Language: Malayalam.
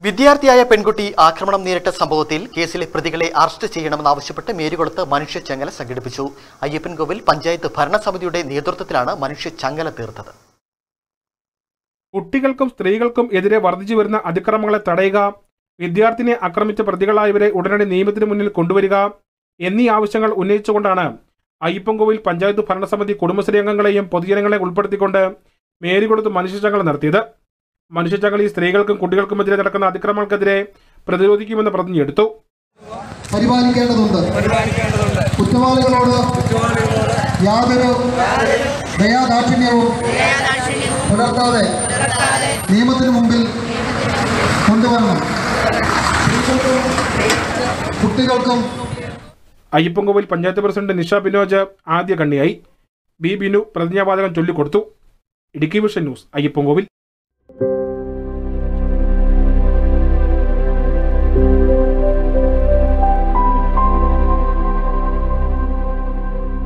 വിദ്യാർത്ഥിയായ പെൺകുട്ടി ആക്രമണം നേരിട്ട സംഭവത്തിൽ കേസിലെ പ്രതികളെ അറസ്റ്റ് ചെയ്യണമെന്നാവശ്യപ്പെട്ട് മേരികുളത്ത് മനുഷ്യ ചങ്ങല സംഘടിപ്പിച്ചു അയ്യപ്പൻകോവിൽ പഞ്ചായത്ത് ഭരണസമിതിയുടെ നേതൃത്വത്തിലാണ് മനുഷ്യ ചങ്ങല തീർത്തത് കുട്ടികൾക്കും സ്ത്രീകൾക്കും എതിരെ വർദ്ധിച്ചു വരുന്ന അതിക്രമങ്ങളെ തടയുക വിദ്യാർത്ഥിനെ ആക്രമിച്ച പ്രതികളായവരെ ഉടനടി നിയമത്തിന് മുന്നിൽ കൊണ്ടുവരിക എന്നീ ആവശ്യങ്ങൾ ഉന്നയിച്ചുകൊണ്ടാണ് അയ്യപ്പൻകോവിൽ പഞ്ചായത്ത് ഭരണസമിതി കുടുംബശ്രീ അംഗങ്ങളെയും പൊതുജനങ്ങളെ ഉൾപ്പെടുത്തിക്കൊണ്ട് മേരികുളത്ത് മനുഷ്യചങ്ങല നടത്തിയത് മനുഷ്യചങ്ങലി സ്ത്രീകൾക്കും കുട്ടികൾക്കുമെതിരെ നടക്കുന്ന അതിക്രമങ്ങൾക്കെതിരെ പ്രതിരോധിക്കുമെന്ന് പ്രതിജ്ഞയെടുത്തു പരിപാലിക്കേണ്ടതുണ്ട് കുറ്റവാളികളോട് യാതൊരു ദയാദാക്ഷിണ്യവും പുലർത്താതെ നിയമത്തിന് മുമ്പിൽ കൊണ്ടുവരണം കുട്ടികൾക്കും അയ്യപ്പൻകോവിൽ പഞ്ചായത്ത് പ്രസിഡന്റ് നിഷ ബിനോജ് ആദ്യ കണ്ണിയായി ബി ബിനു പ്രതിജ്ഞാവാചകം ചൊല്ലിക്കൊടുത്തു ഇടുക്കി വിഷൻ ന്യൂസ് അയ്യപ്പൻകോവിൽ